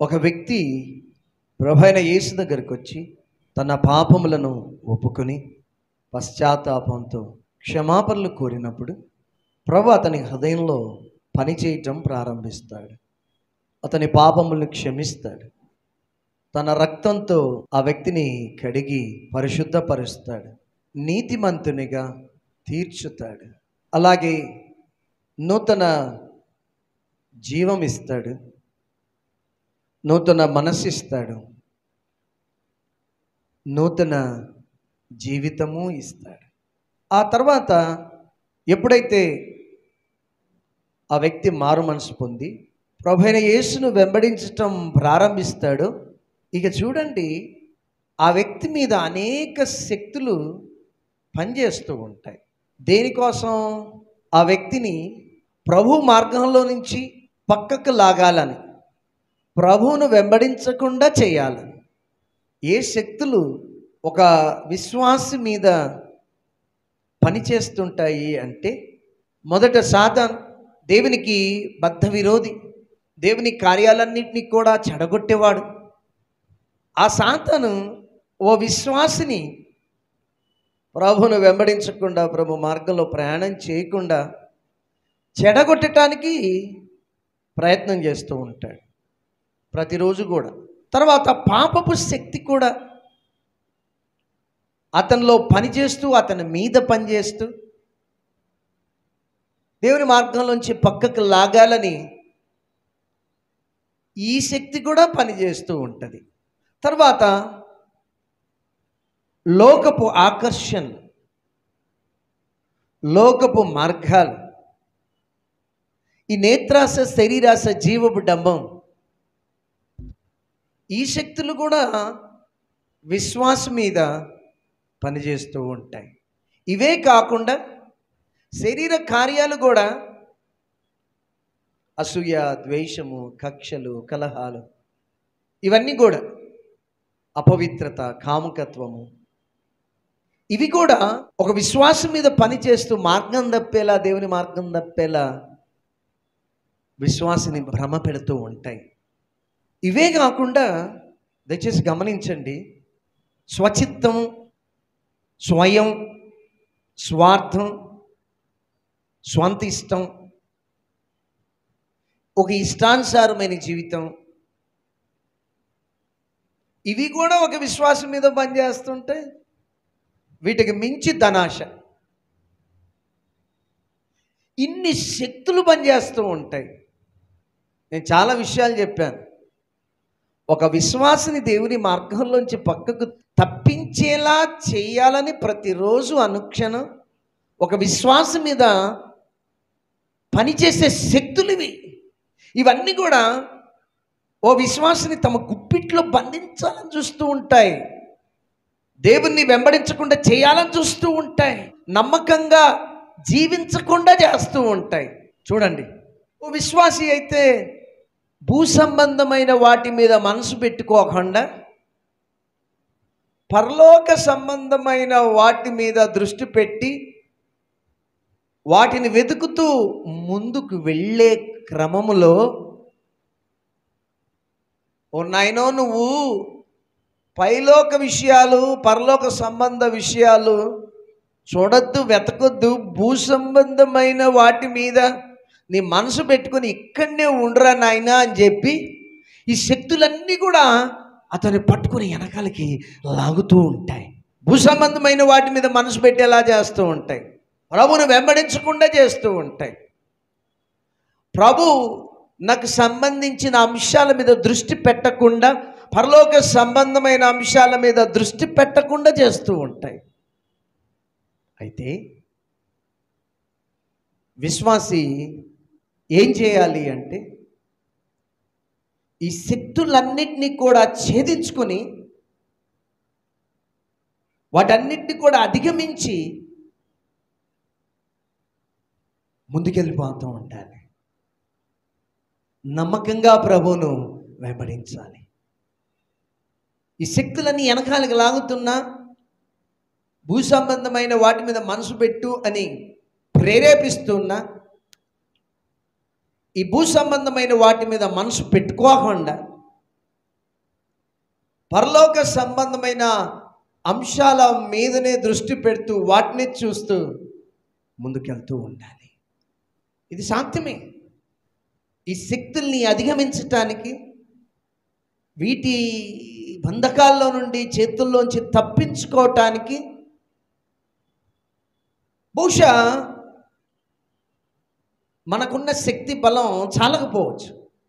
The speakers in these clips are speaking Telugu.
ఒక వ్యక్తి ప్రభైన యేసు దగ్గరికి వచ్చి తన పాపములను ఒప్పుకొని పశ్చాత్తాపంతో క్షమాపణలు కోరినప్పుడు ప్రభు అతని హృదయంలో పనిచేయటం ప్రారంభిస్తాడు అతని పాపములను క్షమిస్తాడు తన రక్తంతో ఆ వ్యక్తిని కడిగి పరిశుద్ధపరుస్తాడు నీతిమంతునిగా తీర్చుతాడు అలాగే నూతన జీవం ఇస్తాడు నూతన మనస్సు ఇస్తాడు నూతన జీవితము ఇస్తాడు ఆ తర్వాత ఎప్పుడైతే ఆ వ్యక్తి మారు మనసు పొంది ప్రభైన యేసును వెంబడించటం ప్రారంభిస్తాడో ఇక చూడండి ఆ వ్యక్తి మీద అనేక శక్తులు పనిచేస్తూ ఉంటాయి దేనికోసం ఆ వ్యక్తిని ప్రభు మార్గంలో నుంచి పక్కకు లాగాలని ప్రభువును వెంబడించకుండా చేయాలని ఏ శక్తులు ఒక విశ్వాసి మీద పనిచేస్తుంటాయి అంటే మొదట సాతాన్ దేవునికి బద్ధ విరోధి దేవుని కార్యాలన్నింటినీ కూడా చెడగొట్టేవాడు ఆ సాతాను ఓ విశ్వాసిని ప్రభువును వెంబడించకుండా ప్రభు మార్గంలో ప్రయాణం చేయకుండా చెడగొట్టడానికి ప్రయత్నం చేస్తూ ఉంటాడు ప్రతిరోజు కూడా తర్వాత పాపపు శక్తి కూడా అతనిలో పనిచేస్తూ అతని మీద పనిచేస్తూ దేవుని మార్గంలోంచి పక్కకు లాగాలని ఈ శక్తి కూడా పనిచేస్తూ ఉంటుంది తర్వాత లోకపు ఆకర్షణ లోకపు మార్గాలు ఈ నేత్రాస శరీరాస జీవపు డంబం ఈ శక్తులు కూడా విశ్వాసం మీద పనిచేస్తూ ఉంటాయి ఇవే కాకుండా శరీర కార్యాలు కూడా అసూయ ద్వేషము కక్షలు కలహాలు ఇవన్నీ కూడా అపవిత్రత కాముకత్వము ఇవి కూడా ఒక విశ్వాసం మీద పనిచేస్తూ మార్గం తప్పేలా దేవుని మార్గం తప్పేలా విశ్వాసిని భ్రమ పెడుతూ ఉంటాయి ఇవే కాకుండా దయచేసి గమనించండి స్వచిత్తం స్వయం స్వార్థం స్వంత ఇష్టం ఒక ఇష్టానుసారమైన జీవితం ఇవి కూడా ఒక విశ్వాసం మీద పనిచేస్తుంటే వీటికి మించి ధనాశ ఇన్ని శక్తులు పనిచేస్తూ ఉంటాయి నేను చాలా విషయాలు చెప్పాను ఒక విశ్వాసిని దేవుని మార్గంలోంచి పక్కకు తప్పించేలా చేయాలని ప్రతిరోజు అనుక్షణం ఒక విశ్వాసం మీద పనిచేసే శక్తులు ఇవి ఇవన్నీ కూడా ఓ విశ్వాసిని తమ గుప్పిట్లో బంధించాలని చూస్తూ ఉంటాయి దేవుణ్ణి వెంబడించకుండా చేయాలని చూస్తూ ఉంటాయి నమ్మకంగా జీవించకుండా చేస్తూ ఉంటాయి చూడండి ఓ విశ్వాసి అయితే భూ సంబంధమైన వాటి మీద మనసు పెట్టుకోకుండా పరలోక సంబంధమైన వాటి మీద దృష్టి పెట్టి వాటిని వెతుకుతూ ముందుకు వెళ్ళే క్రమములో ఓ నాయనో నువ్వు పైలోక విషయాలు పరలోక సంబంధ విషయాలు చూడొద్దు వెతకొద్దు భూ సంబంధమైన వాటి మీద నీ మనసు పెట్టుకొని ఇక్కడనే ఉండరా నాయనా అని చెప్పి ఈ శక్తులన్నీ కూడా అతన్ని పట్టుకొని వెనకాలకి లాగుతూ ఉంటాయి భూ సంబంధమైన వాటి మీద మనసు పెట్టేలా చేస్తూ ఉంటాయి ప్రభువును వెంబడించకుండా చేస్తూ ఉంటాయి ప్రభు నాకు సంబంధించిన అంశాల మీద దృష్టి పెట్టకుండా పరలోక సంబంధమైన అంశాల మీద దృష్టి పెట్టకుండా చేస్తూ ఉంటాయి అయితే విశ్వాసి ఏం చేయాలి అంటే ఈ శక్తులన్నిటినీ కూడా ఛేదించుకొని వాటన్నిటిని కూడా అధిగమించి ముందుకెళ్ళిపోతూ ఉండాలి నమ్మకంగా ప్రభువును వెంబడించాలి ఈ శక్తులన్నీ వెనకాలకు లాగుతున్నా భూ సంబంధమైన వాటి మీద మనసు పెట్టు అని ప్రేరేపిస్తున్నా ఈ భూ సంబంధమైన వాటి మీద మనసు పెట్టుకోకుండా పరలోక సంబంధమైన అంశాల మీదనే దృష్టి పెడుతూ వాటిని చూస్తూ ముందుకెళ్తూ ఉండాలి ఇది సాధ్యమే ఈ శక్తుల్ని అధిగమించటానికి వీటి బంధకాల్లో నుండి చేతుల్లోంచి తప్పించుకోవటానికి బహుశా మనకున్న శక్తి బలం చాలకపోవచ్చు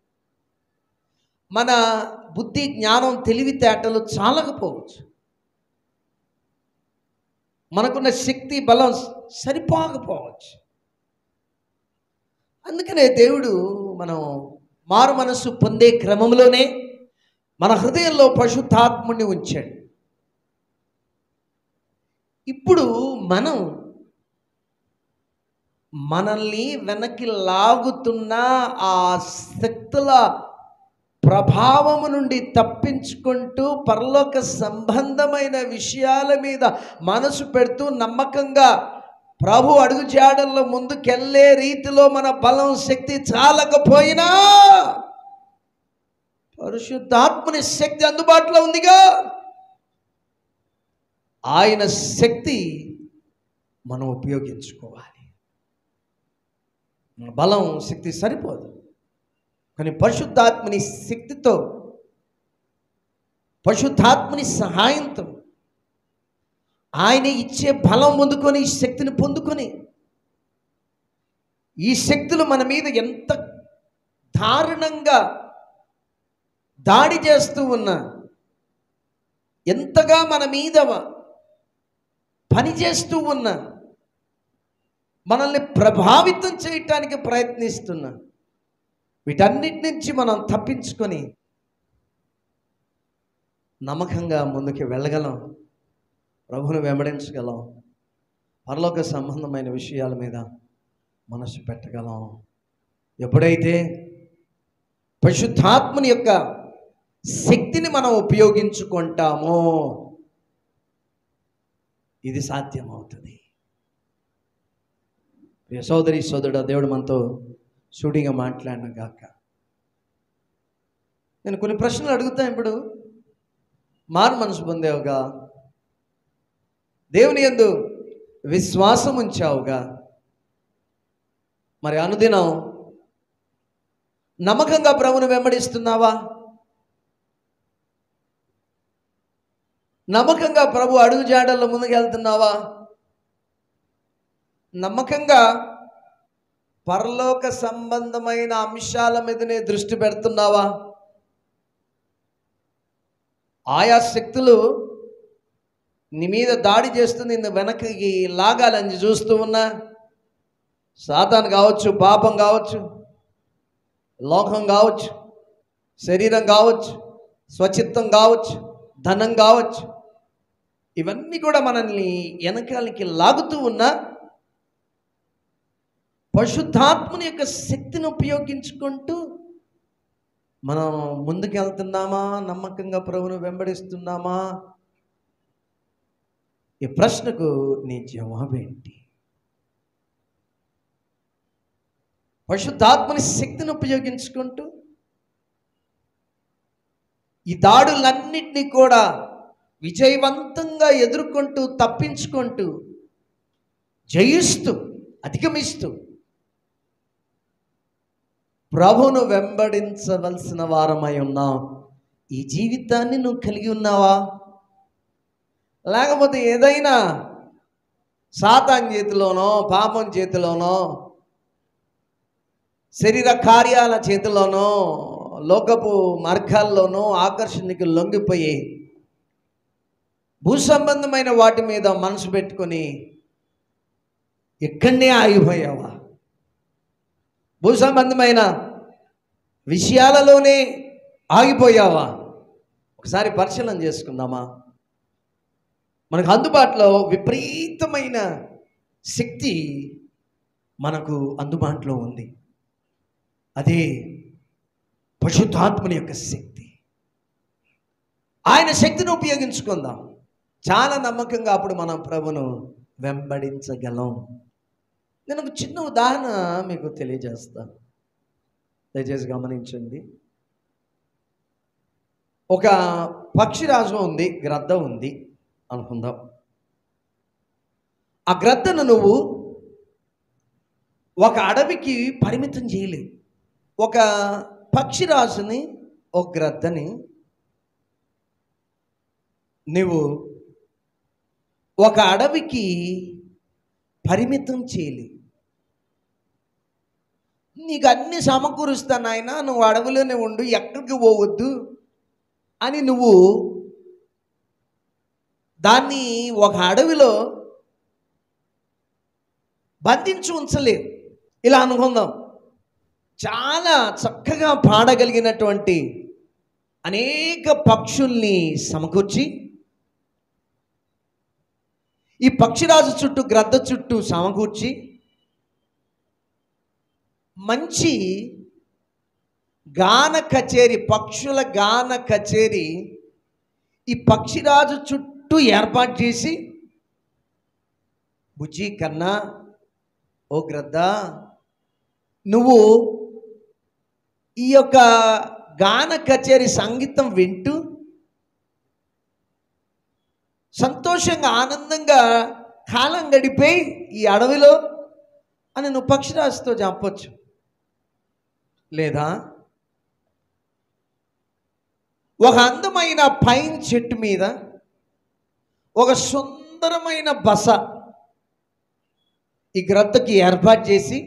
మన బుద్ధి జ్ఞానం తెలివితేటలు చాలకపోవచ్చు మనకున్న శక్తి బలం సరిపోకపోవచ్చు అందుకనే దేవుడు మనం మారు మనస్సు పొందే క్రమంలోనే మన హృదయంలో పశుతాత్ముని ఉంచాడు ఇప్పుడు మనం మనల్ని వెనక్కి లాగుతున్న ఆ శక్తుల ప్రభావము నుండి తప్పించుకుంటూ పరలోక సంబంధమైన విషయాల మీద మనసు పెడుతూ నమ్మకంగా ప్రభు అడుగుజాడల్లో ముందుకెళ్ళే రీతిలో మన బలం శక్తి చాలకపోయినా పరిశుద్ధాత్మని శక్తి అందుబాటులో ఉందిగా ఆయన శక్తి మనం ఉపయోగించుకోవాలి మన బలం శక్తి సరిపోదు కానీ పరిశుద్ధాత్మని శక్తితో పరిశుద్ధాత్మని సహాయంతో ఆయన ఇచ్చే బలం పొందుకొని ఈ శక్తిని పొందుకొని ఈ శక్తులు మన మీద ఎంత దారుణంగా దాడి చేస్తూ ఉన్నా ఎంతగా మన మీద పని చేస్తూ ఉన్నా మనల్ని ప్రభావితం చేయటానికి ప్రయత్నిస్తున్నా వీటన్నిటి నుంచి మనం తప్పించుకొని నమ్మకంగా ముందుకు వెళ్ళగలం ప్రభువును వెంబడించగలం పరలోక సంబంధమైన విషయాల మీద మనసు పెట్టగలం ఎప్పుడైతే పరిశుద్ధాత్మని యొక్క శక్తిని మనం ఉపయోగించుకుంటామో ఇది సాధ్యమవుతుంది ప్రియ సోదరి సోదరుడు దేవుడు మనతో సూటిగా మాట్లాడిన గాక నేను కొన్ని ప్రశ్నలు అడుగుతా ఇప్పుడు మారు మనసు పొందావుగా దేవుని యందు విశ్వాసం ఉంచావుగా మరి అనుదినం నమ్మకంగా ప్రభుని వెంబడిస్తున్నావా నమ్మకంగా ప్రభు అడుగు జాడల్లో ముందుకెళ్తున్నావా నమ్మకంగా పరలోక సంబంధమైన అంశాల మీదనే దృష్టి పెడుతున్నావా ఆయా శక్తులు నీ మీద దాడి చేస్తుంది నిన్ను వెనక్కి లాగాలని చూస్తూ ఉన్నా సాతాను కావచ్చు పాపం కావచ్చు లోకం కావచ్చు శరీరం కావచ్చు స్వచిత్తం కావచ్చు ధనం కావచ్చు ఇవన్నీ కూడా మనల్ని వెనకాలకి లాగుతూ ఉన్నా పరిశుద్ధాత్మని యొక్క శక్తిని ఉపయోగించుకుంటూ మనం ముందుకెళ్తున్నామా నమ్మకంగా ప్రభును వెంబడిస్తున్నామా ఈ ప్రశ్నకు నీ జవాబేంటి పరిశుద్ధాత్మని శక్తిని ఉపయోగించుకుంటూ ఈ దాడులన్నింటినీ కూడా విజయవంతంగా ఎదుర్కొంటూ తప్పించుకుంటూ జయిస్తూ అధిగమిస్తూ ప్రభును వెంబడించవలసిన వారమై ఉన్నాం ఈ జీవితాన్ని నువ్వు కలిగి ఉన్నావా లేకపోతే ఏదైనా సాతాన్ చేతిలోనో పాపం చేతిలోనో శరీర కార్యాల చేతిలోనో లోకపు మార్గాల్లోనో ఆకర్షణకి లొంగిపోయి భూ సంబంధమైన వాటి మీద మనసు పెట్టుకొని ఇక్కడనే ఆగిపోయావా భూ సంబంధమైన విషయాలలోనే ఆగిపోయావా ఒకసారి పరిశీలన చేసుకుందామా మనకు అందుబాటులో విపరీతమైన శక్తి మనకు అందుబాటులో ఉంది అదే పశుతాత్మని యొక్క శక్తి ఆయన శక్తిని ఉపయోగించుకుందాం చాలా నమ్మకంగా అప్పుడు మనం ప్రభును వెంబడించగలం నేను ఒక చిన్న ఉదాహరణ మీకు తెలియజేస్తాను దయచేసి గమనించండి ఒక పక్షిరాజు ఉంది గ్రద్ద ఉంది అనుకుందాం ఆ గ్రద్దను నువ్వు ఒక అడవికి పరిమితం చేయలేవు ఒక పక్షిరాజుని ఒక గ్రద్దని నువ్వు ఒక అడవికి పరిమితం చేయలేవు నీకు అన్ని సమకూరుస్తాను ఆయన నువ్వు అడవిలోనే ఉండు ఎక్కడికి పోవద్దు అని నువ్వు దాన్ని ఒక అడవిలో బంధించి ఉంచలేవు ఇలా అనుకుందాం చాలా చక్కగా పాడగలిగినటువంటి అనేక పక్షుల్ని సమకూర్చి ఈ పక్షిరాజు చుట్టూ గ్రద్ద చుట్టూ సమకూర్చి మంచి గాన కచేరీ పక్షుల గాన కచేరీ ఈ పక్షిరాజు చుట్టూ ఏర్పాటు చేసి బుజ్జి కన్నా ఓ గ్రద్ద నువ్వు ఈ యొక్క గాన కచేరీ సంగీతం వింటూ సంతోషంగా ఆనందంగా కాలం గడిపోయి ఈ అడవిలో అని నువ్వు పక్షిరాజుతో చెప్పొచ్చు లేదా ఒక అందమైన పైన్ చెట్టు మీద ఒక సుందరమైన బస ఈ గ్రద్దకి ఏర్పాటు చేసి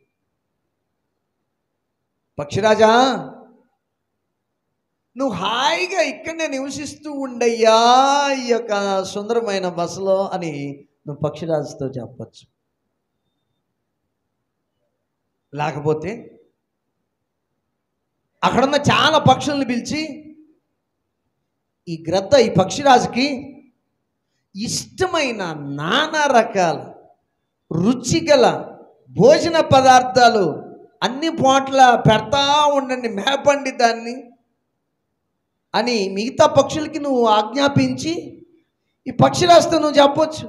పక్షిరాజా నువ్వు హాయిగా ఇక్కడనే నివసిస్తూ ఉండయ్యా ఈ యొక్క సుందరమైన బసలో అని నువ్వు పక్షిరాజుతో చెప్పచ్చు లేకపోతే అక్కడున్న చాలా పక్షుల్ని పిలిచి ఈ గ్రద్ద ఈ పక్షిరాజుకి ఇష్టమైన నానా రకాల రుచిగల భోజన పదార్థాలు అన్ని పోట్ల పెడతా ఉండండి మేపండి దాన్ని అని మిగతా పక్షులకి నువ్వు ఆజ్ఞాపించి ఈ పక్షిరాజుతో నువ్వు చెప్పొచ్చు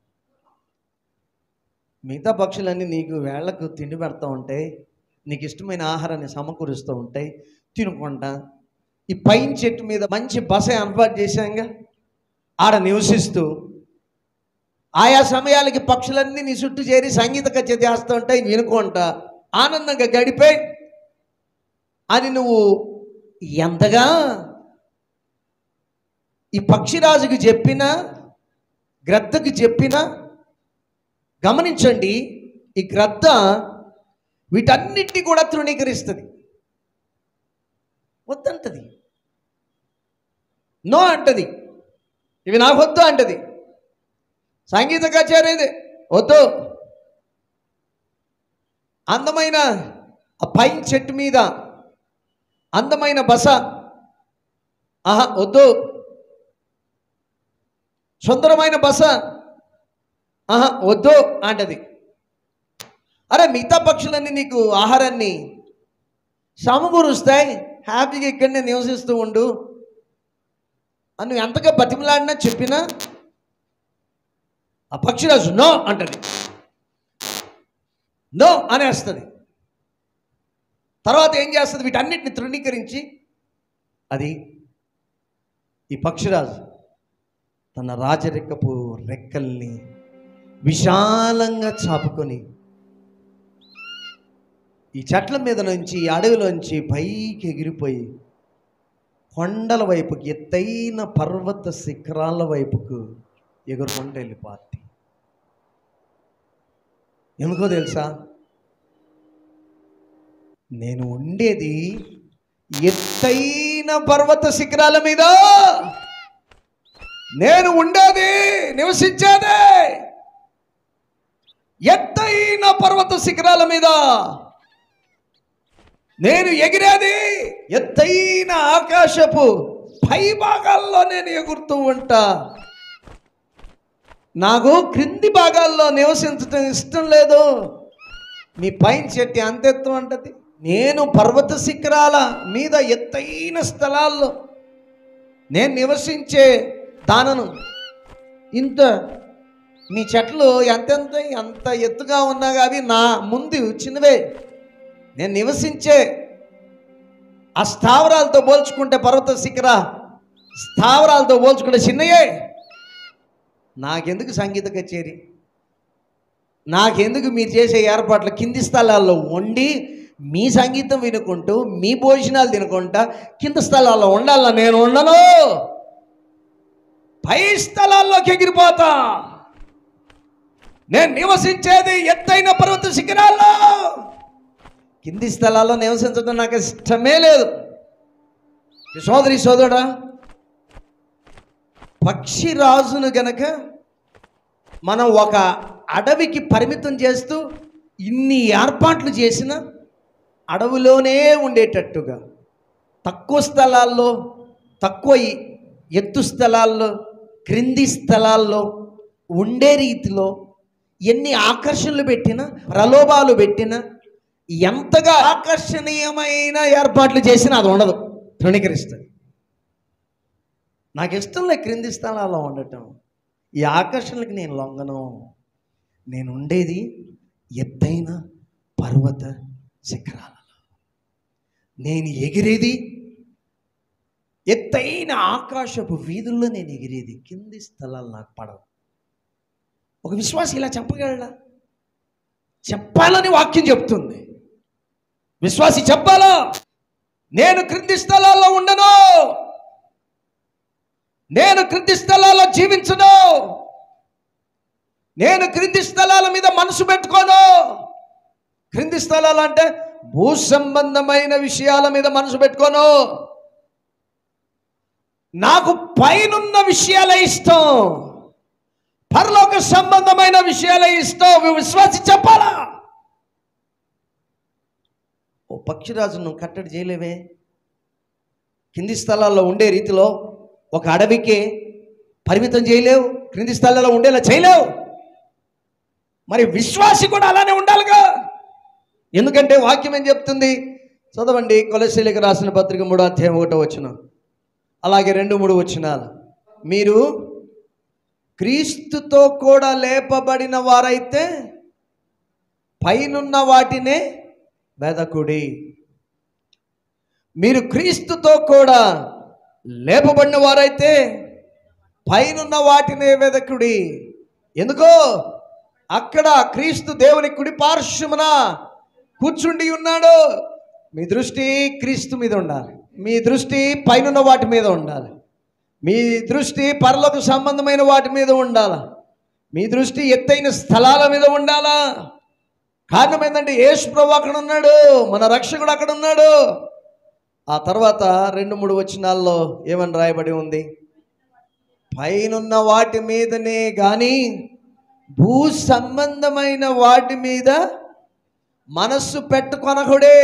మిగతా పక్షులన్నీ నీకు వేళ్లకు తిండి పెడతా ఉంటాయి నీకు ఇష్టమైన ఆహారాన్ని సమకూరుస్తూ ఉంటాయి తినుకుంటా ఈ పైన చెట్టు మీద మంచి బస ఏర్పాటు చేశాంగా ఆడ నివసిస్తూ ఆయా సమయాలకి పక్షులన్నీ నీ చుట్టూ చేరి సంగీత కచేరీ చేస్తూ ఉంటాయి వినుకుంటా ఆనందంగా గడిపే అని నువ్వు ఎంతగా ఈ పక్షిరాజుకి చెప్పినా గ్రద్దకి చెప్పినా గమనించండి ఈ గ్రద్ద వీటన్నిటిని కూడా తృణీకరిస్తుంది వద్దంటది నో అంటది ఇవి నాకు వద్దు అంటది సంగీత కచేరీ ఇది వద్దు అందమైన ఆ పైన్ చెట్టు మీద అందమైన బస ఆహా వద్దు సుందరమైన బస ఆహా వద్దు అంటది అరే మిగతా పక్షులన్నీ నీకు ఆహారాన్ని సమకూరుస్తాయి హ్యాపీగా ఇక్కడనే నివసిస్తూ ఉండు అని నువ్వు ఎంతగా బతిమలాడినా చెప్పినా ఆ పక్షిరాజు నో అంటది నో అనేస్తుంది తర్వాత ఏం చేస్తుంది వీటన్నిటిని తృణీకరించి అది ఈ పక్షిరాజు తన రాజరెక్కపు రెక్కల్ని విశాలంగా చాపుకొని ఈ చెట్ల మీద నుంచి ఈ అడవిలోంచి పైకి ఎగిరిపోయి కొండల వైపుకి ఎత్తైన పర్వత శిఖరాల వైపుకు ఎగురుకుంటూ వెళ్ళిపోద్ది ఎందుకో తెలుసా నేను ఉండేది ఎత్తైన పర్వత శిఖరాల మీద నేను ఉండేది నివసించేదే ఎత్తైన పర్వత శిఖరాల మీద నేను ఎగిరేది ఎత్తైన ఆకాశపు పై భాగాల్లో నేను ఎగురుతూ ఉంటా నాకు క్రింది భాగాల్లో నివసించటం ఇష్టం లేదు మీ పైన చెట్టు ఎంత ఎత్తు అంటది నేను పర్వత శిఖరాల మీద ఎత్తైన స్థలాల్లో నేను నివసించే దానను ఇంత మీ చెట్లు ఎంతెంత ఎంత ఎత్తుగా ఉన్నా అవి నా ముందు చిన్నవే నేను నివసించే ఆ స్థావరాలతో పోల్చుకుంటే పర్వత శిఖర స్థావరాలతో పోల్చుకుంటే చిన్నయే నాకెందుకు సంగీత కచేరీ నాకెందుకు మీరు చేసే ఏర్పాట్లు కింది స్థలాల్లో వండి మీ సంగీతం వినుకుంటూ మీ భోజనాలు తినుకుంటా కింద స్థలాల్లో ఉండాలా నేను ఉండను పై స్థలాల్లోకి ఎగిరిపోతా నేను నివసించేది ఎత్తైన పర్వత శిఖరాల్లో కింది స్థలాల్లో నివసించడం నాకు ఇష్టమే లేదు ఈ సోదరి సోదరుడా పక్షి రాజును గనక మనం ఒక అడవికి పరిమితం చేస్తూ ఇన్ని ఏర్పాట్లు చేసిన అడవిలోనే ఉండేటట్టుగా తక్కువ స్థలాల్లో తక్కువ ఎ- ఎత్తు స్థలాల్లో క్రింది స్థలాల్లో ఉండే రీతిలో ఎన్ని ఆకర్షణలు పెట్టినా ప్రలోభాలు పెట్టినా ఎంతగా ఆకర్షణీయమైన ఏర్పాట్లు చేసినా అది ఉండదు తృణీకరిస్తుంది నాకు ఇష్టం లేదు క్రింది స్థలాల్లో ఉండటం ఈ ఆకర్షణలకు నేను లొంగను నేను ఉండేది ఎత్తైన పర్వత శిఖరాలలో నేను ఎగిరేది ఎత్తైన ఆకాశపు వీధుల్లో నేను ఎగిరేది కింది స్థలాలు నాకు పడవు ఒక విశ్వాసం ఇలా చెప్పగలడా చెప్పాలని వాక్యం చెప్తుంది విశ్వాసి చెప్పాలా నేను క్రింది స్థలాల్లో ఉండను నేను క్రింది స్థలాల్లో జీవించను నేను క్రింది స్థలాల మీద మనసు పెట్టుకోను క్రింది స్థలాలు అంటే భూ సంబంధమైన విషయాల మీద మనసు పెట్టుకోను నాకు పైనున్న విషయాలే ఇష్టం పరలోక సంబంధమైన విషయాలే ఇష్టం విశ్వాసి చెప్పాలా ఓ పక్షిరాజు నువ్వు కట్టడి చేయలేవే కింది స్థలాల్లో ఉండే రీతిలో ఒక అడవికి పరిమితం చేయలేవు క్రింది స్థలాల్లో ఉండేలా చేయలేవు మరి విశ్వాసి కూడా అలానే ఉండాలిగా ఎందుకంటే వాక్యం ఏం చెప్తుంది చదవండి కొలశీలకు రాసిన పత్రిక మూడో అధ్యాయం ఒకటో వచ్చిన అలాగే రెండు మూడు వచ్చినాలు మీరు క్రీస్తుతో కూడా లేపబడిన వారైతే పైనున్న వాటినే వెదకుడి మీరు క్రీస్తుతో కూడా లేపబడిన వారైతే పైనున్న వాటినే వెదకుడి ఎందుకో అక్కడ క్రీస్తు దేవుని కుడి పార్శ్వమున కూర్చుండి ఉన్నాడు మీ దృష్టి క్రీస్తు మీద ఉండాలి మీ దృష్టి పైనున్న వాటి మీద ఉండాలి మీ దృష్టి పరలోక సంబంధమైన వాటి మీద ఉండాలి మీ దృష్టి ఎత్తైన స్థలాల మీద ఉండాలా కారణం ఏంటంటే యేసు ప్రభు అక్కడ ఉన్నాడు మన రక్షకుడు అక్కడ ఉన్నాడు ఆ తర్వాత రెండు మూడు వచనాల్లో ఏమని రాయబడి ఉంది పైనున్న వాటి మీదనే కానీ భూ సంబంధమైన వాటి మీద మనస్సు పెట్టుకొనకుడే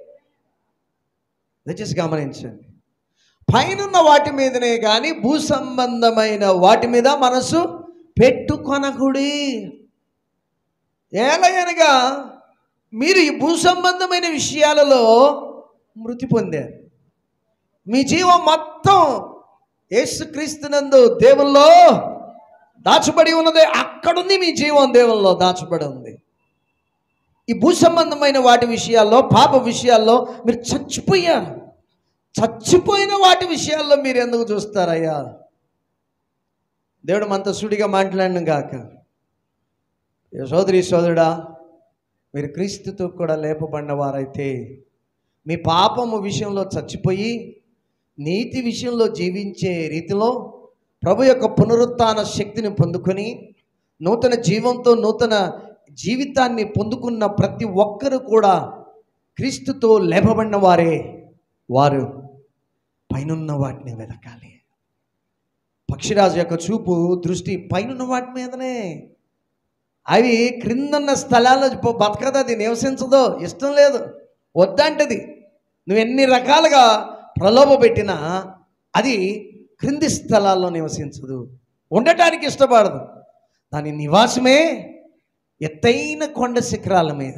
దయచేసి గమనించండి పైనున్న వాటి మీదనే కానీ భూ సంబంధమైన వాటి మీద మనసు పెట్టుకొనకుడి ఏలయనగా మీరు ఈ భూ సంబంధమైన విషయాలలో మృతి పొందారు మీ జీవం మొత్తం యేసుక్రీస్తునందు దేవుల్లో దాచబడి ఉన్నది అక్కడుంది మీ జీవం దేవుల్లో దాచబడి ఉంది ఈ భూ సంబంధమైన వాటి విషయాల్లో పాప విషయాల్లో మీరు చచ్చిపోయారు చచ్చిపోయిన వాటి విషయాల్లో మీరు ఎందుకు చూస్తారయ్యా దేవుడు మనతో సుడిగా మాట్లాడిన గాక ఏ సోదరి సోదరుడా మీరు క్రీస్తుతో కూడా లేపబడిన వారైతే మీ పాపము విషయంలో చచ్చిపోయి నీతి విషయంలో జీవించే రీతిలో ప్రభు యొక్క పునరుత్థాన శక్తిని పొందుకొని నూతన జీవంతో నూతన జీవితాన్ని పొందుకున్న ప్రతి ఒక్కరు కూడా క్రీస్తుతో లేపబడిన వారే వారు పైనున్న వాటిని వెతకాలి పక్షిరాజు యొక్క చూపు దృష్టి పైనున్న వాటి మీదనే అవి క్రిందన్న స్థలాల్లో బ- బతకదు అది నివసించదు ఇష్టం లేదు వద్దంటది నువ్వు ఎన్ని రకాలుగా ప్రలోభ పెట్టినా అది క్రింది స్థలాల్లో నివసించదు ఉండటానికి ఇష్టపడదు దాని నివాసమే ఎత్తైన కొండ శిఖరాల మీద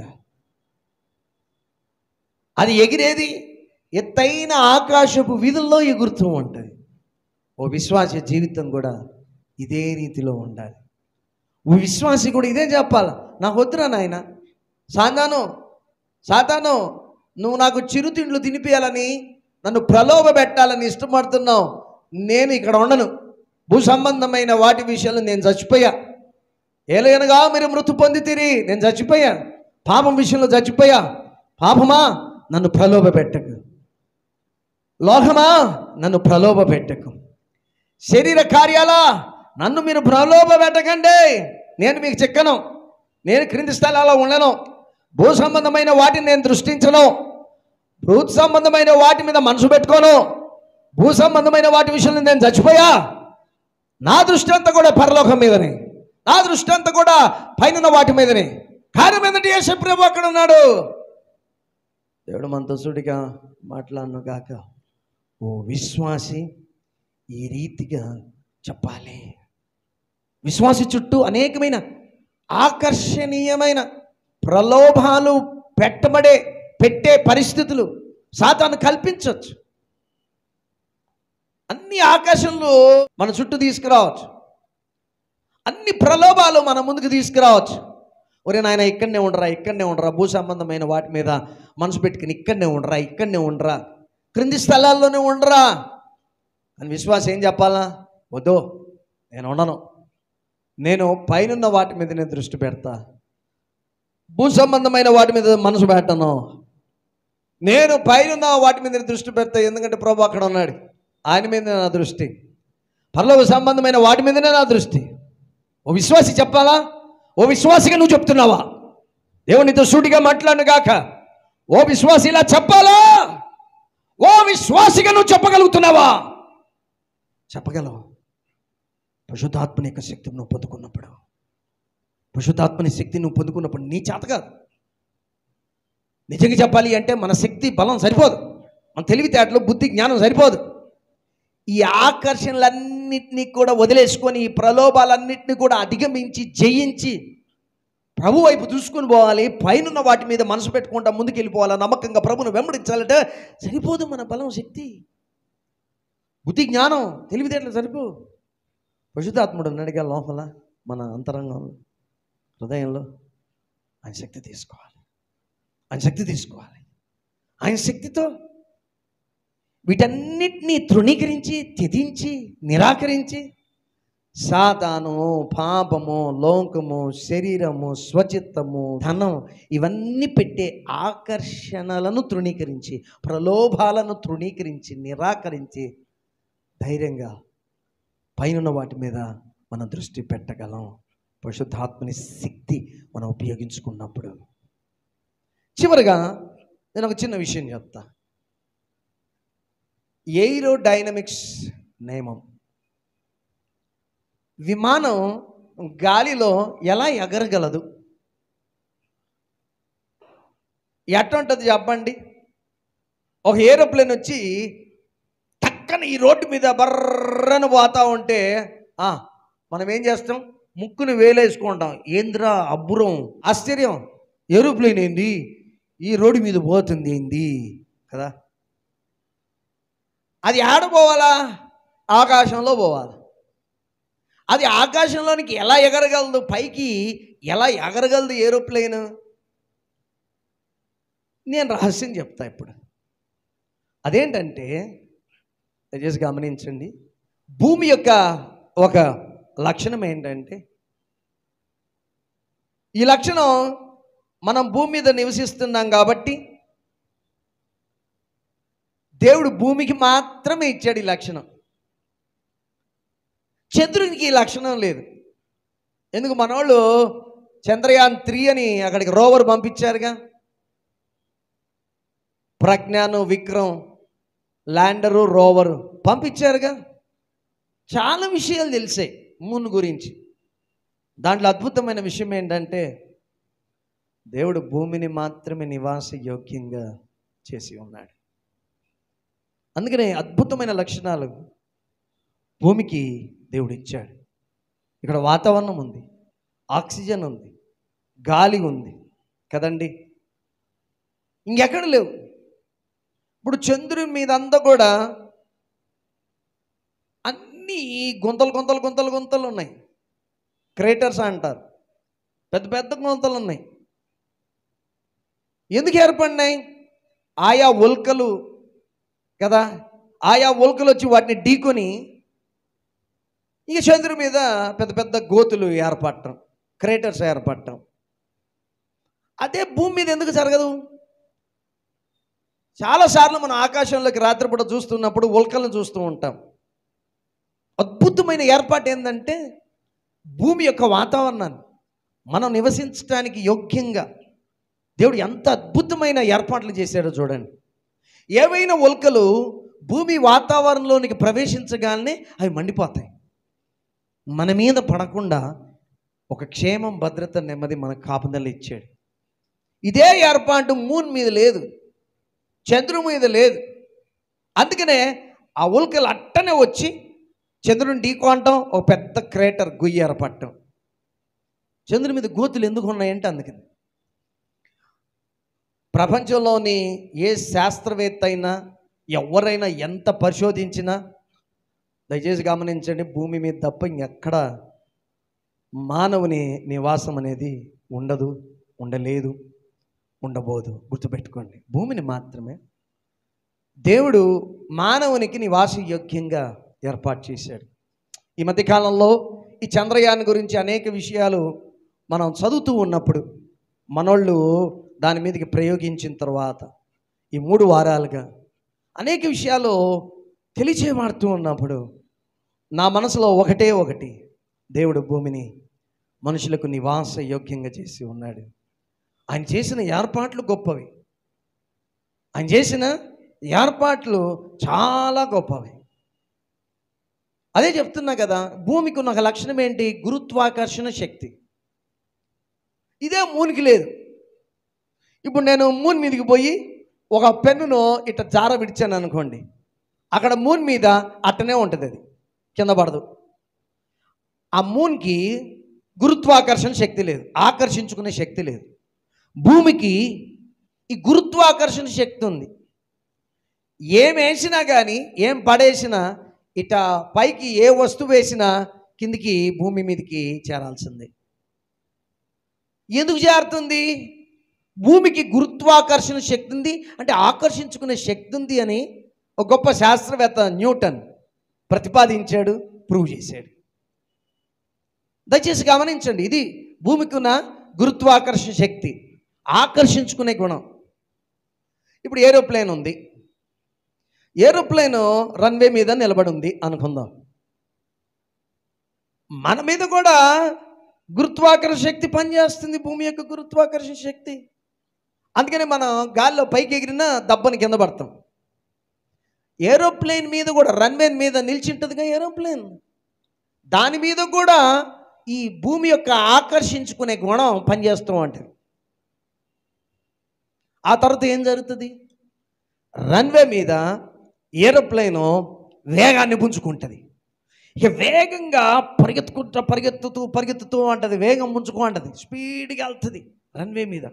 అది ఎగిరేది ఎత్తైన ఆకాశపు వీధుల్లో ఎగురుతూ ఉంటుంది ఓ విశ్వాస జీవితం కూడా ఇదే రీతిలో ఉండాలి ఓ విశ్వాసి కూడా ఇదే చెప్పాలి నాకు వద్దురా నాయన సాతాను సాతాను నువ్వు నాకు చిరుతిండ్లు తినిపించాలని నన్ను ప్రలోభ పెట్టాలని ఇష్టపడుతున్నావు నేను ఇక్కడ ఉండను భూ సంబంధమైన వాటి విషయంలో నేను చచ్చిపోయా ఏలైనగా మీరు మృతి పొందితిరి నేను చచ్చిపోయా పాపం విషయంలో చచ్చిపోయా పాపమా నన్ను ప్రలోభ పెట్టకు లోకమా నన్ను ప్రలోభ పెట్టకు శరీర కార్యాలా నన్ను మీరు ప్రలోభ పెట్టకండి నేను మీకు చెక్కను నేను క్రింది స్థలాల్లో ఉండను భూ సంబంధమైన వాటిని నేను దృష్టించను భూ సంబంధమైన వాటి మీద మనసు పెట్టుకోను భూ సంబంధమైన వాటి విషయంలో నేను చచ్చిపోయా నా దృష్టి అంతా కూడా పరలోకం మీదనే నా దృష్టి అంతా కూడా పైన వాటి మీదనే కార్యం ఏంటంటే యేసు ప్రభు అక్కడ ఉన్నాడు దేవుడు మనతో సుడిగా మాట్లాడను గాక ఓ విశ్వాసి ఈ రీతిగా చెప్పాలి విశ్వాసి చుట్టూ అనేకమైన ఆకర్షణీయమైన ప్రలోభాలు పెట్టబడే పెట్టే పరిస్థితులు సాతాను కల్పించవచ్చు అన్ని ఆకర్షణలు మన చుట్టూ తీసుకురావచ్చు అన్ని ప్రలోభాలు మన ముందుకు తీసుకురావచ్చు ఒరే నాయన ఇక్కడనే ఉండరా ఇక్కడనే ఉండరా భూ సంబంధమైన వాటి మీద మనసు పెట్టుకుని ఇక్కడనే ఉండరా ఇక్కడనే ఉండరా క్రింది స్థలాల్లోనే ఉండరా అని విశ్వాసం ఏం చెప్పాలా వద్దు నేను ఉండను నేను పైనున్న వాటి మీద నేను దృష్టి పెడతా భూ సంబంధమైన వాటి మీద మనసు పెట్టను నేను పైనున్న వాటి మీద దృష్టి పెడతా ఎందుకంటే ప్రభు అక్కడ ఉన్నాడు ఆయన మీద నా దృష్టి పరలోక సంబంధమైన వాటి మీదనే నా దృష్టి ఓ విశ్వాసి చెప్పాలా ఓ విశ్వాసిగా నువ్వు చెప్తున్నావా దేవునితో సూటిగా మాట్లాడు గాక ఓ విశ్వాసి ఇలా చెప్పాలా ఓ విశ్వాసిగా నువ్వు చెప్పగలుగుతున్నావా చెప్పగలవు పశుతాత్మని యొక్క శక్తి నువ్వు పొందుకున్నప్పుడు పశుతాత్మని శక్తి నువ్వు పొందుకున్నప్పుడు నీ చేత కాదు నిజంగా చెప్పాలి అంటే మన శక్తి బలం సరిపోదు మన తెలివితేటలు బుద్ధి జ్ఞానం సరిపోదు ఈ ఆకర్షణలన్నింటినీ కూడా వదిలేసుకొని ఈ ప్రలోభాలన్నింటినీ కూడా అధిగమించి జయించి ప్రభు వైపు చూసుకుని పోవాలి పైనున్న వాటి మీద మనసు పెట్టుకుంటా ముందుకు వెళ్ళిపోవాలా నమ్మకంగా ప్రభును వెంబడించాలంటే సరిపోదు మన బలం శక్తి బుద్ధి జ్ఞానం తెలివితేటలు సరిపో పశుతాత్ముడు ఉన్నాడుగా లోపల మన అంతరంగంలో హృదయంలో ఆయన శక్తి తీసుకోవాలి ఆయన శక్తి తీసుకోవాలి ఆయన శక్తితో వీటన్నిటినీ తృణీకరించి త్యజించి నిరాకరించి సాతాను పాపము లోకము శరీరము స్వచిత్తము ధనం ఇవన్నీ పెట్టే ఆకర్షణలను తృణీకరించి ప్రలోభాలను తృణీకరించి నిరాకరించి ధైర్యంగా పైన వాటి మీద మనం దృష్టి పెట్టగలం పరిశుద్ధాత్మని శక్తి మనం ఉపయోగించుకున్నప్పుడు చివరిగా నేను ఒక చిన్న విషయం చెప్తా ఎయిరో డైనమిక్స్ నియమం విమానం గాలిలో ఎలా ఎగరగలదు ఎట్టుంటుంది చెప్పండి ఒక ఏరోప్లేన్ వచ్చి టక్కన ఈ రోడ్డు మీద బర్రను పోతా ఉంటే ఆ, మనం ఏం చేస్తాం ముక్కుని వేలేసుకుంటాం ఏంద్రా అబ్బురం ఆశ్చర్యం ఏరోప్లేన్ ఏంది ఈ రోడ్డు మీద పోతుంది ఏంది కదా అది ఆడ పోవాలా ఆకాశంలో పోవాలి అది ఆకాశంలోనికి ఎలా ఎగరగలదు పైకి ఎలా ఎగరగలదు ఏరోప్లేన్ నేను రహస్యం చెప్తా ఇప్పుడు అదేంటంటే దయచేసి గమనించండి భూమి యొక్క ఒక లక్షణం ఏంటంటే ఈ లక్షణం మనం భూమి మీద నివసిస్తున్నాం కాబట్టి దేవుడు భూమికి మాత్రమే ఇచ్చాడు ఈ లక్షణం చంద్రునికి ఈ లక్షణం లేదు ఎందుకు మనోళ్ళు చంద్రయాన్ త్రీ అని అక్కడికి రోవర్ పంపించారుగా ప్రజ్ఞాను విక్రమ్ ల్యాండరు రోవరు పంపించారుగా చాలా విషయాలు తెలిసాయి మూన్ గురించి దాంట్లో అద్భుతమైన విషయం ఏంటంటే దేవుడు భూమిని మాత్రమే నివాస యోగ్యంగా చేసి ఉన్నాడు అందుకనే అద్భుతమైన లక్షణాలు భూమికి దేవుడు ఇచ్చాడు ఇక్కడ వాతావరణం ఉంది ఆక్సిజన్ ఉంది గాలి ఉంది కదండి ఇంకెక్కడ లేవు ఇప్పుడు చంద్రుని మీద అంతా కూడా అన్నీ గుంతలు గుంతలు గుంతలు గుంతలు ఉన్నాయి క్రేటర్స్ అంటారు పెద్ద పెద్ద గుంతలు ఉన్నాయి ఎందుకు ఏర్పడినాయి ఆయా ఉల్కలు కదా ఆయా ఉల్కలు వచ్చి వాటిని ఢీకొని ఇక చంద్రుడి మీద పెద్ద పెద్ద గోతులు ఏర్పడటం క్రేటర్స్ ఏర్పడటం అదే భూమి మీద ఎందుకు జరగదు చాలాసార్లు మనం ఆకాశంలోకి రాత్రిపూట చూస్తున్నప్పుడు ఉల్కలను చూస్తూ ఉంటాం అద్భుతమైన ఏర్పాటు ఏంటంటే భూమి యొక్క వాతావరణాన్ని మనం నివసించడానికి యోగ్యంగా దేవుడు ఎంత అద్భుతమైన ఏర్పాట్లు చేశాడో చూడండి ఏవైనా ఉల్కలు భూమి వాతావరణంలోనికి ప్రవేశించగానే అవి మండిపోతాయి మన మీద పడకుండా ఒక క్షేమం భద్రత నెమ్మది మన కాపుదలు ఇచ్చాడు ఇదే ఏర్పాటు మూన్ మీద లేదు చంద్రుని మీద లేదు అందుకనే ఆ ఉల్కలు అట్టనే వచ్చి చంద్రుని ఢీకొనటం ఒక పెద్ద క్రేటర్ గుయ్యి ఏర్పడటం చంద్రుని మీద గోతులు ఎందుకు ఉన్నాయంటే అందుకని ప్రపంచంలోని ఏ శాస్త్రవేత్త అయినా ఎవరైనా ఎంత పరిశోధించినా దయచేసి గమనించండి భూమి మీద తప్ప ఇంకెక్కడ మానవుని నివాసం అనేది ఉండదు ఉండలేదు ఉండబోదు గుర్తుపెట్టుకోండి భూమిని మాత్రమే దేవుడు మానవునికి నివాస యోగ్యంగా ఏర్పాటు చేశాడు ఈ మధ్యకాలంలో ఈ చంద్రయాన్ గురించి అనేక విషయాలు మనం చదువుతూ ఉన్నప్పుడు మనోళ్ళు దాని మీదకి ప్రయోగించిన తర్వాత ఈ మూడు వారాలుగా అనేక విషయాలు తెలియచేయమాడుతూ ఉన్నప్పుడు నా మనసులో ఒకటే ఒకటి దేవుడు భూమిని మనుషులకు నివాస యోగ్యంగా చేసి ఉన్నాడు ఆయన చేసిన ఏర్పాట్లు గొప్పవి ఆయన చేసిన ఏర్పాట్లు చాలా గొప్పవి అదే చెప్తున్నా కదా భూమికి ఉన్న ఒక లక్షణం ఏంటి గురుత్వాకర్షణ శక్తి ఇదే మూనికి లేదు ఇప్పుడు నేను మూన్ మీదకి పోయి ఒక పెన్నును ఇట్ట జార విడిచాను అనుకోండి అక్కడ మూన్ మీద అట్టనే ఉంటుంది అది కింద పడదు ఆ మూన్కి గురుత్వాకర్షణ శక్తి లేదు ఆకర్షించుకునే శక్తి లేదు భూమికి ఈ గురుత్వాకర్షణ శక్తి ఉంది ఏం వేసినా కానీ ఏం పడేసినా ఇట పైకి ఏ వస్తువు వేసినా కిందికి భూమి మీదకి చేరాల్సిందే ఎందుకు చేరుతుంది భూమికి గురుత్వాకర్షణ శక్తి ఉంది అంటే ఆకర్షించుకునే శక్తి ఉంది అని ఒక గొప్ప శాస్త్రవేత్త న్యూటన్ ప్రతిపాదించాడు ప్రూవ్ చేశాడు దయచేసి గమనించండి ఇది భూమికి ఉన్న గురుత్వాకర్షణ శక్తి ఆకర్షించుకునే గుణం ఇప్పుడు ఏరోప్లేన్ ఉంది ఏరోప్లేన్ రన్వే మీద నిలబడి ఉంది అనుకుందాం మన మీద కూడా గురుత్వాకర్షణ శక్తి పనిచేస్తుంది భూమి యొక్క గురుత్వాకర్షణ శక్తి అందుకని మనం గాల్లో పైకి ఎగిరినా దబ్బని కింద పడతాం ఏరోప్లేన్ మీద కూడా రన్వే మీద నిలిచింటుందిగా ఏరోప్లేన్ దాని మీద కూడా ఈ భూమి యొక్క ఆకర్షించుకునే గుణం పనిచేస్తూ ఉంటుంది ఆ తర్వాత ఏం జరుగుతుంది రన్వే మీద ఏరోప్లేను వేగాన్ని పుంజుకుంటుంది ఇక వేగంగా పరిగెత్తుకుంటా పరిగెత్తుతూ పరిగెత్తుతూ ఉంటుంది వేగం ముంచుకో అంటది స్పీడ్గా వెళ్తుంది రన్వే మీద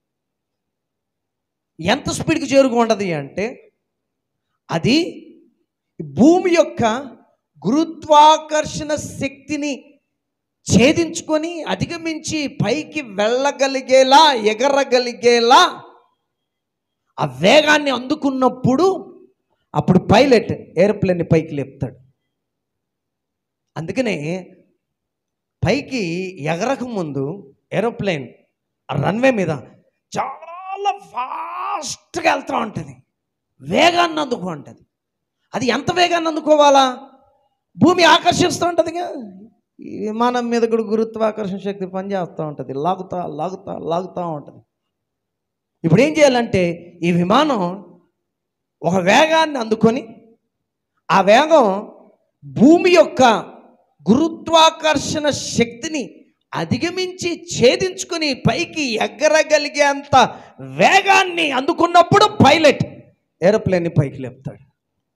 ఎంత స్పీడ్కి చేరుకుంటుంది అంటే అది భూమి యొక్క గురుత్వాకర్షణ శక్తిని ఛేదించుకొని అధిగమించి పైకి వెళ్ళగలిగేలా ఎగరగలిగేలా ఆ వేగాన్ని అందుకున్నప్పుడు అప్పుడు పైలట్ ఏరోప్లేన్ని పైకి లేపుతాడు అందుకనే పైకి ఎగరక ముందు ఏరోప్లేన్ ఆ రన్వే మీద చాలా ఫాస్ట్గా వెళ్తూ ఉంటుంది వేగాన్ని అందుకో ఉంటుంది అది ఎంత వేగాన్ని అందుకోవాలా భూమి ఆకర్షిస్తూ ఉంటుందిగా ఈ విమానం మీద కూడా గురుత్వాకర్షణ శక్తి పనిచేస్తూ ఉంటుంది లాగుతా లాగుతా లాగుతూ ఉంటుంది ఇప్పుడు ఏం చేయాలంటే ఈ విమానం ఒక వేగాన్ని అందుకొని ఆ వేగం భూమి యొక్క గురుత్వాకర్షణ శక్తిని అధిగమించి ఛేదించుకుని పైకి ఎగరగలిగేంత వేగాన్ని అందుకున్నప్పుడు పైలట్ ఏరోప్లేన్ని పైకి లేపుతాడు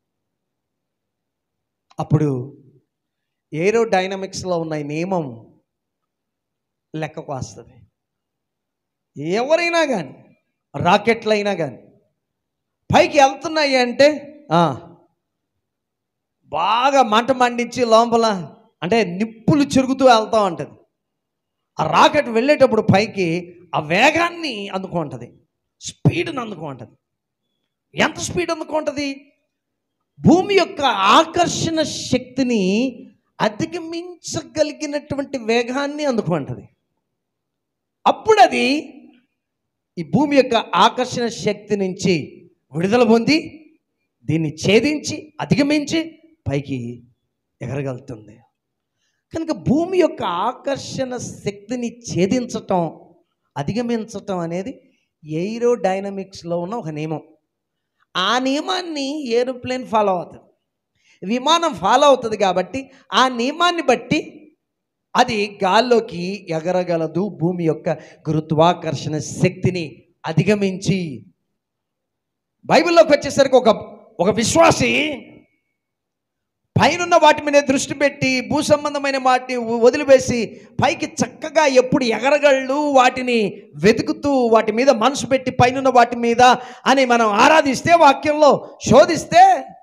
అప్పుడు ఏరో డైనమిక్స్లో ఉన్న ఈ నియమం లెక్కకు వస్తుంది ఎవరైనా కానీ రాకెట్లు అయినా కానీ పైకి వెళ్తున్నాయి అంటే ఆ, బాగా మంట మండించి లోపల అంటే నిప్పులు చెరుగుతూ వెళ్తూ ఉంటుంది ఆ రాకెట్ వెళ్ళేటప్పుడు పైకి ఆ వేగాన్ని అందుకుంటుంది స్పీడ్ని అందుకుంటుంది ఎంత స్పీడ్ అందుకుంటుంది భూమి యొక్క ఆకర్షణ శక్తిని అధిగమించగలిగినటువంటి వేగాన్ని అందుకుంటుంది అప్పుడు అది ఈ భూమి యొక్క ఆకర్షణ శక్తి నుంచి విడుదల పొంది దీన్ని ఛేదించి అధిగమించి పైకి ఎగరగలుగుతుంది కనుక భూమి యొక్క ఆకర్షణ శక్తిని ఛేదించటం అధిగమించటం అనేది ఎయిరో డైనమిక్స్లో ఉన్న ఒక నియమం ఆ నియమాన్ని ఏరోప్లేన్ ఫాలో అవుతుంది విమానం ఫాలో అవుతుంది కాబట్టి ఆ నియమాన్ని బట్టి అది గాల్లోకి ఎగరగలదు భూమి యొక్క గురుత్వాకర్షణ శక్తిని అధిగమించి బైబిల్లోకి వచ్చేసరికి ఒక ఒక విశ్వాసి పైనున్న వాటి మీద దృష్టి పెట్టి భూ సంబంధమైన వాటిని వదిలివేసి పైకి చక్కగా ఎప్పుడు ఎగరగళ్ళు వాటిని వెతుకుతూ వాటి మీద మనసు పెట్టి పైనున్న వాటి మీద అని మనం ఆరాధిస్తే వాక్యంలో శోధిస్తే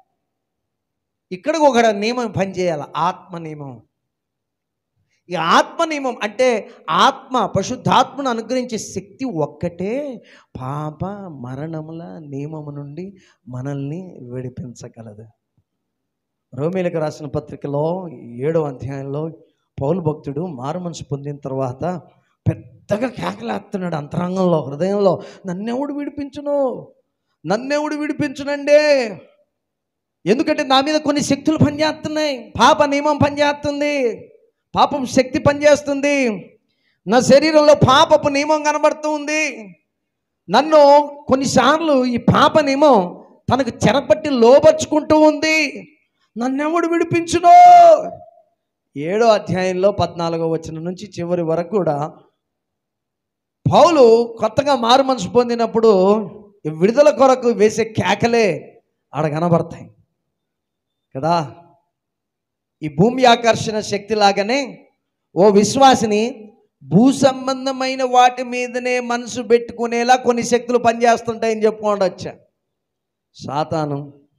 ఇక్కడ ఒక నియమం పనిచేయాలి ఆత్మ నియమం ఈ ఆత్మ నియమం అంటే ఆత్మ పశుద్ధాత్మను అనుగ్రహించే శక్తి ఒక్కటే పాప మరణముల నియమము నుండి మనల్ని విడిపించగలదు రోమేలకు రాసిన పత్రికలో ఏడవ అధ్యాయంలో పౌలు భక్తుడు మారు మనసు పొందిన తర్వాత పెద్దగా కేకలేస్తున్నాడు అంతరంగంలో హృదయంలో నన్నెవడు విడిపించును నన్నెవడు విడిపించునండే ఎందుకంటే నా మీద కొన్ని శక్తులు పనిచేస్తున్నాయి పాప నియమం పనిచేస్తుంది పాపం శక్తి పనిచేస్తుంది నా శరీరంలో పాపపు నియమం కనబడుతూ ఉంది నన్ను కొన్నిసార్లు ఈ పాప నియమం తనకు చెరపట్టి లోపరుచుకుంటూ ఉంది నన్నెవడు విడిపించునో ఏడో అధ్యాయంలో పద్నాలుగో వచ్చిన నుంచి చివరి వరకు కూడా పౌలు కొత్తగా మారు మనసు పొందినప్పుడు ఈ విడుదల కొరకు వేసే కేకలే ఆడ కనబడతాయి కదా ఈ భూమి ఆకర్షణ శక్తి లాగానే ఓ విశ్వాసిని భూ సంబంధమైన వాటి మీదనే మనసు పెట్టుకునేలా కొన్ని శక్తులు పనిచేస్తుంటాయని చెప్పుకోండి వచ్చా సాతాను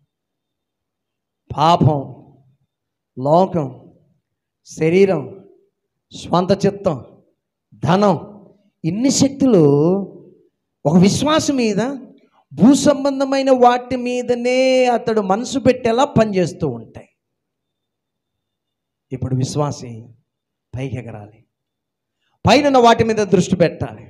పాపం లోకం శరీరం స్వంత చిత్తం ధనం ఇన్ని శక్తులు ఒక విశ్వాసం మీద భూ సంబంధమైన వాటి మీదనే అతడు మనసు పెట్టేలా పనిచేస్తూ ఉంటాయి ఇప్పుడు విశ్వాసి పైకి ఎగరాలి పైన వాటి మీద దృష్టి పెట్టాలి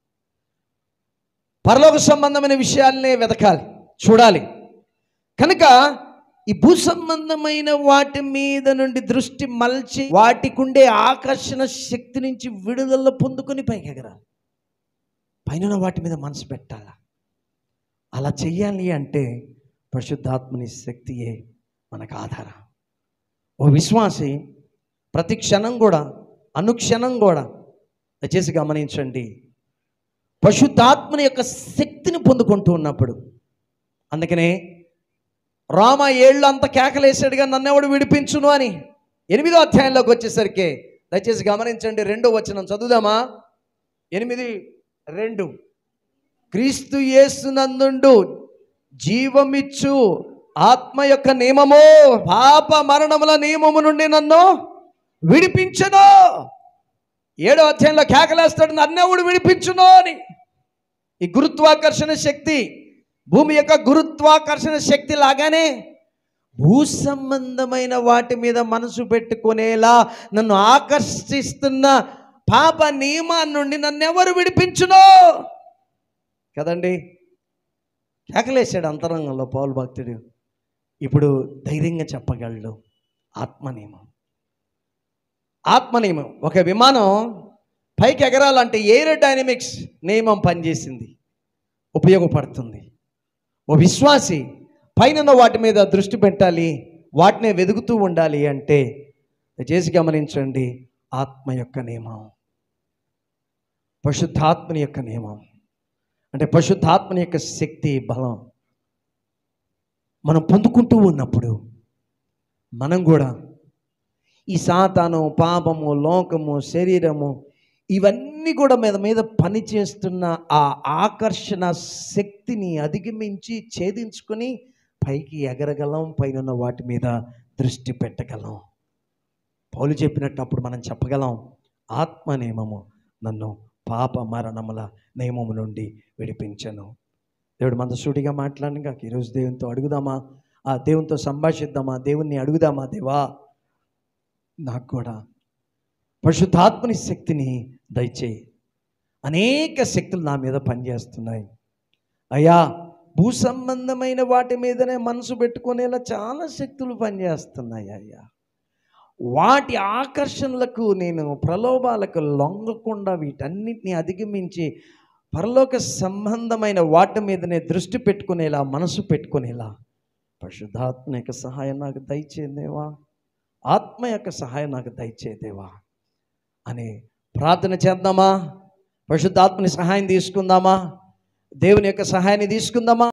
పరలోక సంబంధమైన విషయాలనే వెతకాలి చూడాలి కనుక ఈ భూ సంబంధమైన వాటి మీద నుండి దృష్టి మలచి వాటికుండే ఆకర్షణ శక్తి నుంచి విడుదల పొందుకొని పైకి ఎగరాలి పైన వాటి మీద మనసు పెట్టాలా అలా చెయ్యాలి అంటే పరిశుద్ధాత్మని శక్తియే మనకు ఆధారం ఓ విశ్వాసి ప్రతి క్షణం కూడా అనుక్షణం కూడా దయచేసి గమనించండి పశుద్ధాత్మని యొక్క శక్తిని పొందుకుంటూ ఉన్నప్పుడు అందుకనే రామ ఏళ్ళు అంత కేకలేసాడుగా నన్నెవడు విడిపించును అని ఎనిమిదో అధ్యాయంలోకి వచ్చేసరికి దయచేసి గమనించండి రెండో వచనం చదువుదామా ఎనిమిది రెండు క్రీస్తు యేసునందుండు జీవమిచ్చు ఆత్మ యొక్క నియమము పాప మరణముల నియమము నుండి నన్ను విడిపించను ఏడో అధ్యాయంలో కేకలేస్తాడు నన్నెవడు విడిపించును అని ఈ గురుత్వాకర్షణ శక్తి భూమి యొక్క గురుత్వాకర్షణ శక్తి లాగానే భూ సంబంధమైన వాటి మీద మనసు పెట్టుకునేలా నన్ను ఆకర్షిస్తున్న పాప నియమాన్ని నుండి నన్ను ఎవరు విడిపించునో కదండి కేకలేశాడు అంతరంగంలో పౌలు భక్తుడు ఇప్పుడు ధైర్యంగా చెప్పగలడు ఆత్మ నియమం ఆత్మ నియమం ఒక విమానం పైకి ఎగరాలంటే ఏరోడైనమిక్స్ నియమం పనిచేసింది ఉపయోగపడుతుంది ఓ విశ్వాసి పైన వాటి మీద దృష్టి పెట్టాలి వాటినే వెతుకుతూ ఉండాలి అంటే చేసి గమనించండి ఆత్మ యొక్క నియమం పశుద్ధాత్మని యొక్క నియమం అంటే పశుద్ధాత్మని యొక్క శక్తి బలం మనం పొందుకుంటూ ఉన్నప్పుడు మనం కూడా ఈ సాతాను పాపము లోకము శరీరము ఇవన్నీ కూడా మీద మీద పనిచేస్తున్న ఆ ఆకర్షణ శక్తిని అధిగమించి ఛేదించుకొని పైకి ఎగరగలం పైన వాటి మీద దృష్టి పెట్టగలం పౌలు చెప్పినట్టు అప్పుడు మనం చెప్పగలం ఆత్మ నియమము నన్ను పాప మరణముల నియమము నుండి విడిపించను దేవుడు మనసూటిగా మాట్లాడినాక ఈరోజు దేవునితో అడుగుదామా ఆ దేవునితో సంభాషిద్దామా దేవుణ్ణి అడుగుదామా దేవా నాకు కూడా పరిశుద్ధాత్మని శక్తిని దయచేయి అనేక శక్తులు నా మీద పనిచేస్తున్నాయి అయ్యా భూ సంబంధమైన వాటి మీదనే మనసు పెట్టుకునేలా చాలా శక్తులు పనిచేస్తున్నాయి అయ్యా వాటి ఆకర్షణలకు నేను ప్రలోభాలకు లొంగకుండా వీటన్నిటిని అధిగమించి పరలోక సంబంధమైన వాటి మీదనే దృష్టి పెట్టుకునేలా మనసు పెట్టుకునేలా పరిశుద్ధాత్మ యొక్క సహాయం నాకు దయచేదేవా ఆత్మ యొక్క సహాయం నాకు దయచేదేవా అని ప్రార్థన చేద్దామా పరిశుద్ధాత్మని సహాయం తీసుకుందామా దేవుని యొక్క సహాయాన్ని తీసుకుందామా